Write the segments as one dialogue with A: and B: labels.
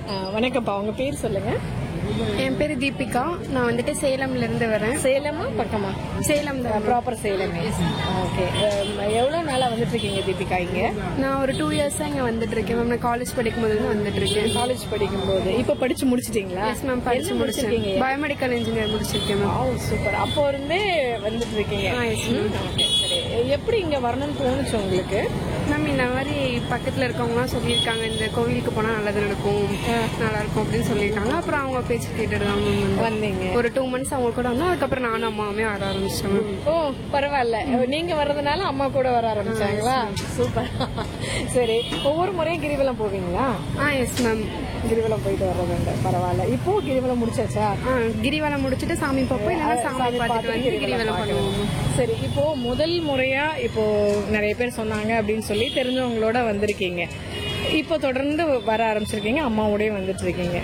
A: அஹ், வணக்கம்ப்பா உங்க பேர் சொல்லுங்க
B: என் பேர் தீபிகா நான் வந்துட்டு சேலம்ல இருந்து வரேன்
A: சேலமா பக்கமா
B: சேலம் தான்
A: ப்ராப்பர் சேலமே ஓகே எவ்வளவு நாளா வந்துட்டு இருக்கீங்க தீபிகா இங்க
B: நான் ஒரு டூ இயர்ஸா இங்க வந்துட்டு இருக்கேன் மேம் நான் காலேஜ் படிக்கும் போது இருந்து வந்துட்டு இருக்கேன்
A: காலேஜ் படிக்கும்போது இப்ப படிச்சு முடிச்சிட்டீங்களா
B: எஸ் மேம் படிச்சு
A: என்ன
B: முடிச்சிருக்கீங்க
A: முடிச்சிருக்கீங்க
B: பயோமெடிக்கல் இன்ஜினியர் முடிச்சிருக்கேன் மேம்
A: ஓ சூப்பர் அப்போ இருந்தே வந்துட்டு இருக்கீங்க
B: ஆ, yes, ma'am.
A: ம், okay, சரி எப்படி இங்க வரணும்னு தோணுச்சு உங்களுக்கு
B: மேம் இந்த மாதிரி பக்கத்துல இருக்கவங்கலாம் சொல்லியிருக்காங்க இந்த கோவிலுக்கு போனா நல்லது நடக்கும் நல்லா இருக்கும் அப்படின்னு சொல்லியிருக்காங்க அப்புறம் அவங்க பேச்சு கேட்டுட்டு தான் மேம் வந்தேன்.
A: வந்தீங்க
B: ஒரு டூ மந்த்ஸ் அவங்க கூட வந்தோம் அதுக்கப்புறம் நானும் அம்மாவுமே வர ஆரம்பிச்சிட்டேன் மேம்
A: ஓ பரவாயில்ல நீங்க வர்றதுனால அம்மா கூட வர ஆரம்பிச்சாங்களா சூப்பர் சரி ஒவ்வொரு முறையும் கிரிவலம் போவீங்களா
B: ஆ எஸ் மேம்
A: கிரிவலம் போயிட்டு வர்றதுண்டு பரவாயில்ல இப்போ கிரிவலம் முடிச்சாச்சா
B: ஆ கிரிவலம் முடிச்சுட்டு சாமி பார்ப்போம் இல்லைன்னா சாமி பார்த்துட்டு வந்து கிரிவலம் பண்ணுவோம் மேம்.
A: சரி இப்போ முதல் முறையா இப்போ நிறைய பேர் சொன்னாங்க அப்படின்னு சொல்லி தெரிஞ்சவங்களோட வந்திருக்கீங்க இப்போ தொடர்ந்து வர ஆரம்பிச்சிருக்கீங்க அம்மாவோடய வந்துட்டு இருக்கீங்க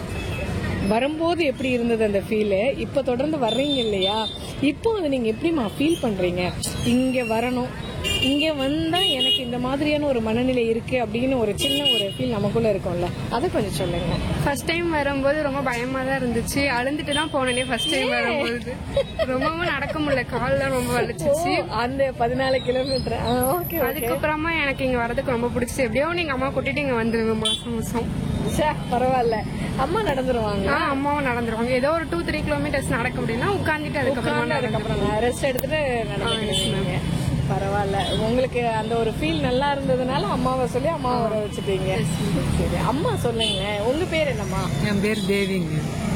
A: வரும்போது எப்படி இருந்தது அந்த ஃபீலு இப்போ தொடர்ந்து வர்றீங்க இல்லையா இப்போ அது நீங்க எப்படிமா ஃபீல் பண்றீங்க இங்க வரணும் இங்க வந்தா எனக்கு இந்த மாதிரியான ஒரு மனநிலை இருக்கு அப்படின்னு ஒரு சின்ன ஒரு ஃபீல் நமக்குள்ள இருக்கும்ல அதை கொஞ்சம் சொல்லுங்க
B: ஃபர்ஸ்ட் டைம் வரும்போது ரொம்ப பயமா தான் இருந்துச்சு அழுந்துட்டு தான் போனேனே ஃபர்ஸ்ட் டைம் வரும்போது ரொம்பவும் நடக்க முடியல கால்லாம் ரொம்ப வலிச்சிச்சு
A: ஓ, அந்த பதினாலு கிலோமீட்டர் ஓகே
B: அதுக்கப்புறமா எனக்கு இங்க வரதுக்கு ரொம்ப பிடிச்சி எப்படியோ நீங்க அம்மா கூட்டிட்டு இங்க வந்துருங்க மாசம் மாசம்
A: ச்சே, பரவாயில்ல அம்மா நடந்துருவாங்க
B: ஆ அம்மாவும் நடந்துருவாங்க ஏதோ ஒரு டூ த்ரீ கிலோமீட்டர்ஸ் நடக்க முடியும்னா உட்காந்துட்டு அதுக்கப்புறமா
A: உட்கார்ந்து
B: நடந்துருவாங்க
A: அதுக்கப்புறம் ரெஸ்ட் எடுத்துட்டு நடந்துருவீங்க பரவாயில்ல உங்களுக்கு அந்த ஒரு ஃபீல் நல்லா இருந்ததுனால அம்மாவை சொல்லி அம்மாவை வர வச்சுட்டீங்க சரி அம்மா சொல்லுங்க உங்க பேர் என்னம்மா
C: என் பேர் தேவிங்க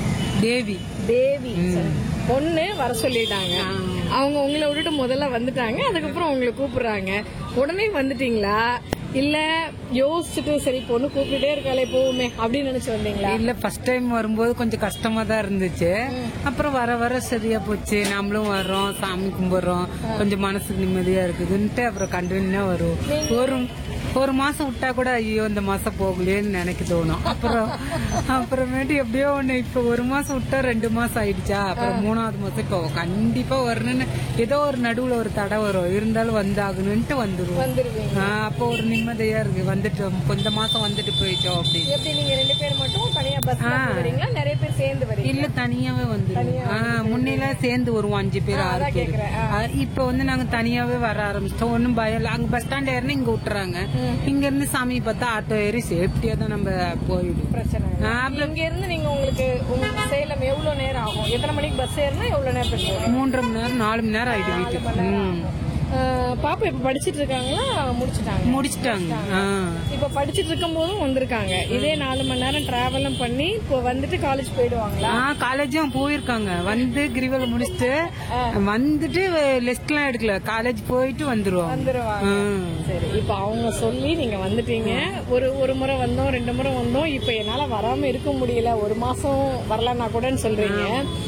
C: தேவி
A: தேவி பொண்ணு வர சொல்லிட்டாங்க அவங்க உங்களை விட்டுட்டு முதல்ல வந்துட்டாங்க அதுக்கப்புறம் உங்களை கூப்பிடுறாங்க உடனே வந்துட்டீங்களா இல்ல யோசிச்சுட்டு சரி பொண்ணு கூப்பிட்டுட்டே இருக்காளே போவுமே அப்படின்னு நினைச்சு வந்தீங்களா
C: இல்ல ஃபர்ஸ்ட் டைம் வரும்போது கொஞ்சம் கஷ்டமா தான் இருந்துச்சு அப்புறம் வர வர சரியா போச்சு நாமளும் வர்றோம் சாமி கும்பிடுறோம் கொஞ்சம் மனசுக்கு நிம்மதியா இருக்குதுன்ட்டு அப்புறம் கண்டினியூ வரும் ஒரு ஒரு மாசம் விட்டா கூட ஐயோ இந்த மாசம் போகலையேன்னு நினைக்க தோணும் அப்புறம் அப்புறமேட்டு எப்படியோ ஒண்ணு இப்ப ஒரு மாசம் விட்டா ரெண்டு மாசம் ஆயிடுச்சா அப்புறம் மூணாவது மாசம் இப்போ கண்டிப்பா வரணும்னு ஏதோ ஒரு நடுவுல ஒரு தடை வரும் இருந்தாலும் வந்தாகணும்ட்டு வந்துருவோம்
A: வந்துருவீங்க
C: ஆ, அப்போ ஒரு நிம்மதியா இருக்கு வந்துட்டோம் கொஞ்ச மாசம் வந்துட்டு போயிட்டோம் அப்படின்னு
A: எப்படி நீங்க ரெண்டு பேர் மட்டும் தனியா பஸ் வரீங்களா நிறைய பேர் சேர்ந்து வரீங்க
C: இல்ல தனியாவே வந்துருவோம் முன்னெல்லாம் சேர்ந்து வருவோம் அஞ்சு பேர் ஆறு
A: அதான்
C: பேர்
A: கேக்குறேன்.
C: ஆ, இப்ப வந்து நாங்க தனியாவே வர ஆரம்பிச்சிட்டோம் ஒன்னும் பயம் இல்ல அங்க பஸ் ஸ்டாண்ட் ஏறினா இங்க விட்டுறாங்க இங்க இருந்து சாமி பார்த்தா ஆட்டோ ஏறி சேஃப்டியா தான் நம்ம போயிடும்
A: பிரச்சனை இல்ல.
C: ஆ, அப்புறம்
A: இங்க இருந்து நீங்க உங்களுக்கு உங்க சேலம் எவ்வளவு நேரம் ஆகும் எத்தனை மணிக்கு பஸ் ஏறினா எவ்வளவு நேரத்துக்கு போகும்
C: மூன்றரை மணி நேரம் நாலு மணி நேரம் ஆயிட்டு வீட்டுக்கு ம்.
A: அஹ், பாப்பா இப்ப படிச்சிட்டு இருக்காங்களா முடிச்சிட்டாங்க
C: முடிச்சிட்டாங்க ஆ.
A: இப்ப படிச்சிட்டு இருக்கும் போதும் வந்திருக்காங்க இதே நாலு மணி நேரம் டிராவலும் பண்ணி இப்போ வந்துட்டு காலேஜ் போயிடுவாங்களா
C: ஆ காலேஜும் போயிருக்காங்க வந்து கிரிவலம் முடிச்சுட்டு வந்துட்டு லெஸ்ட் எல்லாம் எடுக்கல காலேஜ் போயிட்டு வந்துருவாங்க
A: வந்துருவாங்க
C: ம்.
A: சரி இப்ப அவங்க சொல்லி நீங்க வந்துட்டீங்க ஒரு ஒரு முறை வந்தோம் ரெண்டு முறை வந்தோம் இப்ப என்னால வராம இருக்க முடியல ஒரு மாசம் வரலன்னா கூடன்னு சொல்றீங்க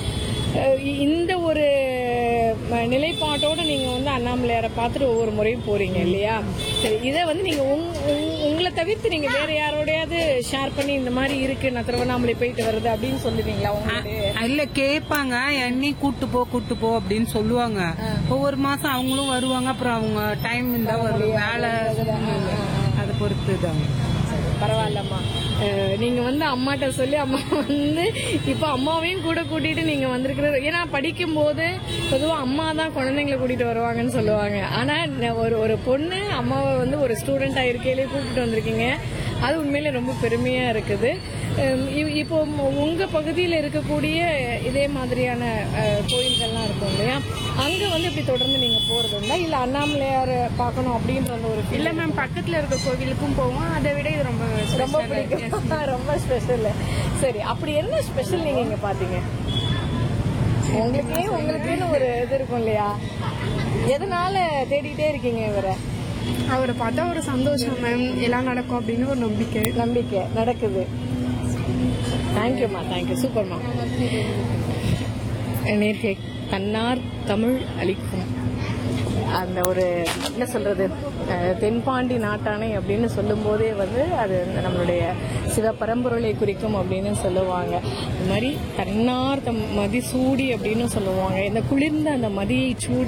A: அஹ் இ- இந்த ஒரு ம- நிலைப்பாட்டோட நீங்க வந்து அண்ணாமலையாரை பார்த்துட்டு ஒவ்வொரு முறையும் போறீங்க இல்லையா சரி இதை வந்து நீங்க உங்- உங்- உங்களை தவிர்த்து நீங்க வேற யாரோடையாவது ஷேர் பண்ணி இந்த மாதிரி இருக்கு நான் திருவண்ணாமலை போயிட்டு வருது அப்படின்னு சொல்லுவீங்களா உங்களுக்கு
C: இல்ல கேட்பாங்க என்னையும் கூட்டு போ கூட்டு போ அப்படின்னு சொல்லுவாங்க ஒவ்வொரு மாசம் அவங்களும் வருவாங்க அப்புறம் அவங்க டைம் இருந்தா வருவாங்க வேலை அதை பொறுத்து தான்
A: சரி, பரவாயில்லம்மா அஹ், நீங்க வந்து அம்மாட்ட சொல்லி அம்மா வந்து இப்ப அம்மாவையும் கூட கூட்டிட்டு நீங்க வந்திருக்கிறது ஏன்னா படிக்கும் போது பொதுவா அம்மா தான் குழந்தைங்களை கூட்டிட்டு வருவாங்கன்னு சொல்லுவாங்க ஆனா ந- ஒரு ஒரு பொண்ணு அம்மாவை வந்து ஒரு ஸ்டூடெண்டா இருக்கையிலே கூட்டிட்டு வந்திருக்கீங்க அது உண்மையிலே ரொம்ப பெருமையா இருக்குது அஹ், இ- இப்போ உங்க- உங்க பகுதியில் இருக்கக்கூடிய இதே மாதிரியான அஹ், கோயில்கள்லாம் இருக்கும் இல்லையா அங்க வந்து இப்படி தொடர்ந்து நீங்க போறது உண்டா இல்ல அண்ணாமலையார பார்க்கணும் அப்படின்ற அந்த ஒரு feel
B: இல்ல மேம் பக்கத்துல இருக்க கோவிலுக்கும் போவோம் அதை விட இது ரொம்ப
A: ரொம்ப
B: special.
A: பிடிக்கும் ரொம்ப ஸ்பெஷல் சரி அப்படி என்ன ஸ்பெஷல் நீங்க இங்க பாத்தீங்க உங்களுக்கே உங்களுக்குன்னு ஒரு இது இருக்கும் இல்லையா எதனால தேடிட்டே இருக்கீங்க இவரை
B: அவரை பார்த்தா ஒரு சந்தோஷம் மேம் எல்லாம் நடக்கும் அப்படின்னு ஒரு நம்பிக்கை
A: நம்பிக்கை நடக்குது தேங்க்யூம்மா தேங்க்யூ சூப்பர்மா நேர்கை தன்னார் தமிழ் அளிக்கும் அந்த ஒரு என்ன சொல்றது அஹ், தென்பாண்டி நாட்டானை அப்படின்னு சொல்லும் போதே வந்து அது நம்மளுடைய சிவபரம்பொருளை குறிக்கும் அப்படின்னு சொல்லுவாங்க இந்த மாதிரி தன்னார் தம் மதி சூடி அப்படின்னு சொல்லுவாங்க இந்த குளிர்ந்த அந்த மதியை சூடி